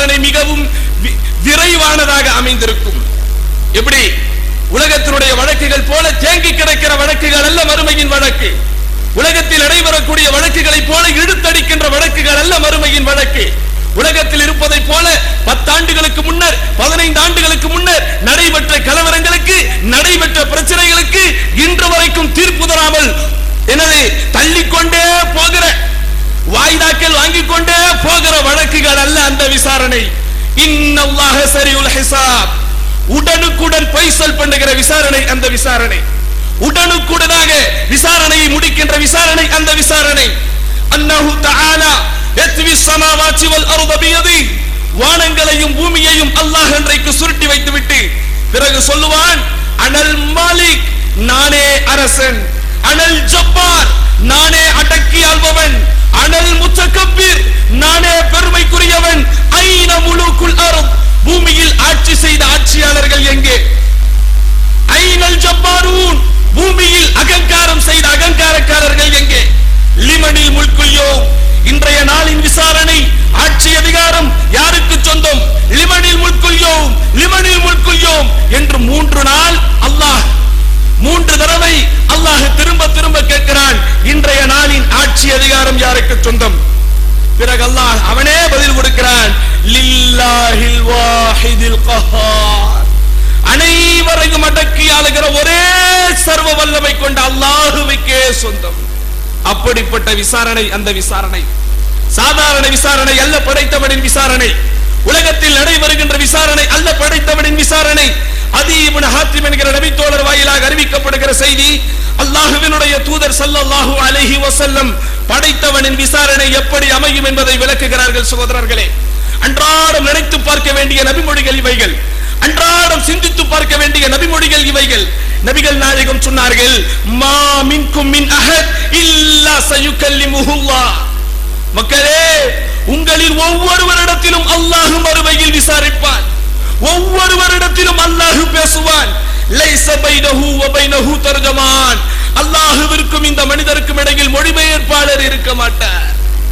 விசாரணை மிகவும் வி- விரைவானதாக அமைந்திருக்கும் எப்படி உலகத்தினுடைய வழக்குகள் போல தேங்கி கிடக்கிற வழக்குகள் அல்ல மறுமையின் வழக்கு உலகத்தில் நடைபெறக்கூடிய வழக்குகளைப் போல இழுத்தடிக்கின்ற வழக்குகள் அல்ல மறுமையின் வழக்கு உலகத்தில் இருப்பதைப் போல பத்தாண்டுகளுக்கு முன்னர் பதினைந்து ஆண்டுகளுக்கு முன்னர் நடைபெற்ற கலவரங்களுக்கு நடைபெற்ற பிரச்சனைகளுக்கு இன்று வரைக்கும் தீர்ப்பு தராமல் எனது தள்ளிக்கொண்டே போகிற வாய்தாக்கள் வாங்கிக் கொண்டே போகிற வழக்குகள் அல்ல அந்த விசாரணை இன்னல்லாஹ சரியுல் ஹிசாப் உடனுக்குடன் பைசல் பண்ணுகிற விசாரணை அந்த விசாரணை உடனுக்குடனாக விசாரணையை முடிக்கின்ற விசாரணை அந்த விசாரணை அன்னஹு தஆலா யத்வி ஸமாவாத்தி வல் அர்த பியதி வானங்களையும் பூமியையும் அல்லாஹ் அன்றைக்கு சுருட்டி வைத்துவிட்டு பிறகு சொல்லுவான் அனல் மாலிக் நானே அரசன் அனல் ஜப்பார் நானே அடக்கி ஆள்பவன் அனல் முத்தகப்பீர் நானே பெருமைக்குரியவன் ஐன முழுக்குள் அருள் பூமியில் ஆட்சி செய்த ஆட்சியாளர்கள் எங்கே ஐனல் ஜப்பாரூன் பூமியில் அகங்காரம் செய்த அகங்காரக்காரர்கள் எங்கே லிமனில் முல்குல்யோ இன்றைய நாளின் விசாரணை ஆட்சி அதிகாரம் யாருக்கு சொந்தம் லிமனில் முல்குல்யோ லிமனில் முல்குல்யோ என்று மூன்று நாள் அல்லாஹ் மூன்று தடவை அல்லாஹ் திரும்ப திரும்ப கேட்கிறான் இன்றைய நாளின் ஆட்சி அதிகாரம் யாருக்கு சொந்தம் பிறகு அல்லாஹ் அவனே பதில் கொடுக்கிறான் லில்லாஹில் வாஹிதில் கஹார் அனைவரையும் அடக்கி ஆளுகிற ஒரே சர்வ வல்லமை கொண்ட அல்லாஹுவுக்கே சொந்தம் அப்படிப்பட்ட விசாரணை அந்த விசாரணை சாதாரண விசாரணை அல்ல படைத்தவனின் விசாரணை உலகத்தில் நடைபெறுகின்ற விசாரணை அல்ல படைத்தவனின் விசாரணை அதி இப்னு ஹாத்திம் என்கிற நபித்தோழர் வாயிலாக அறிவிக்கப்படுகிற செய்தி அல்லாஹுவினுடைய தூதர் ஸல்லல்லாஹு அலைஹி வஸல்லம் படைத்தவனின் விசாரணை எப்படி அமையும் என்பதை விளக்குகிறார்கள் சகோதரர்களே அன்றாடம் நினைத்து பார்க்க வேண்டிய நபிமொழிகள் இவைகள் அன்றாடம் சிந்தித்து பார்க்க வேண்டிய நபிமொழிகள் இவைகள் நபிகள் நாயகம் சொன்னார்கள் மா மின்கும் மின் அஹத் இல்லா சயுக்கல்லிமுஹுல்லாஹ் மக்களே உங்களில் ஒவ்வொருவரிடத்திலும் அல்லாஹ் மறுமையில் விசாரிப்பான் ஒவ்வொருவரிடத்திலும் அல்லாஹ் பேசுவான் லைஸ பைனஹு வ பைனஹு தர்ஜமான் அல்லாஹ்விற்கும் இந்த மனிதருக்கும் இடையில் மொழிபெயர்ப்பாளர் இருக்க மாட்டார்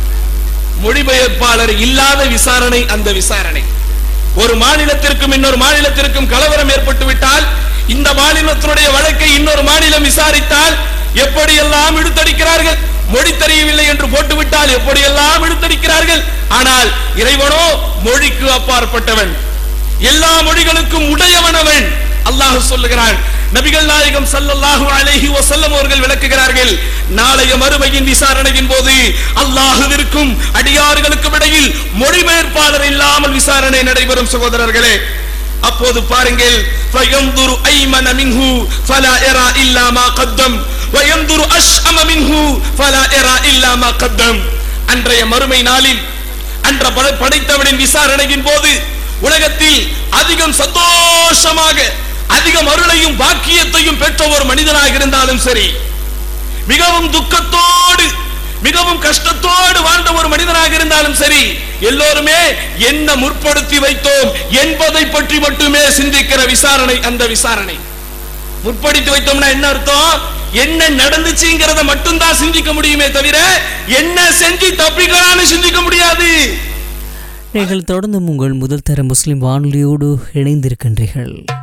மொழிபெயர்ப்பாளர் இல்லாத விசாரணை அந்த விசாரணை ஒரு மாநிலத்திற்கும் இன்னொரு மாநிலத்திற்கும் கலவரம் ஏற்பட்டு விட்டால் இந்த மாநிலத்தினுடைய வழக்கை இன்னொரு மாநிலம் விசாரித்தால் எப்படியெல்லாம் இழுத்தடிக்கிறார்கள் மொழி தெரியவில்லை என்று போட்டுவிட்டால் எப்படியெல்லாம் இழுத்தடிக்கிறார்கள் ஆனால் இறைவனோ மொழிக்கு அப்பாற்பட்டவன் எல்லா மொழிகளுக்கும் உடையவனவன் அல்லாஹ் சொல்லுகிறான் நபிகள் நாயகம் ஸல்லல்லாஹு அலைஹி வஸல்லம் அவர்கள் விளக்குகிறார்கள் நாளைய மறுமையின் விசாரணையின் போது அல்லாஹ்விற்கும் அடியார்களுக்கும் இடையில் மொழிபெயர்ப்பாளர் இல்லாமல் விசாரணை நடைபெறும் சகோதரர்களே அப்போது பாருங்கள் ஃபயன்துரு ஐமன மின்ஹு ஃபலா யரா இல்லா மா கத்தம் வயன்துரு அஷ்அம மின்ஹு ஃபலா யரா இல்லா மா கத்தம் அன்றைய மறுமை நாளில் அன்ற படை- படைத்தவனின் விசாரணையின் போது உலகத்தில் அதிகம் சந்தோஷமாக அதிகம் அருளையும் பாக்கியத்தையும் பெற்ற ஒரு மனிதனாக இருந்தாலும் சரி மிகவும் துக்கத்தோடு மிகவும் கஷ்டத்தோடு வாழ்ந்த ஒரு மனிதனாக இருந்தாலும் சரி எல்லோருமே என்ன முற்படுத்தி வைத்தோம் என்பதை பற்றி மட்டுமே சிந்திக்கிற விசாரணை அந்த விசாரணை முற்படுத்தி வைத்தோம்னா என்ன அர்த்தம் என்ன நடந்துச்சுங்கிறத மட்டும்தான் சிந்திக்க முடியுமே தவிர என்ன செஞ்சு தப்பிக்கலாம்னு சிந்திக்க முடியாது நீங்கள் தொடர்ந்து உங்கள் முதல் தர முஸ்லிம் வானொலியோடு இணைந்திருக்கின்றீர்கள்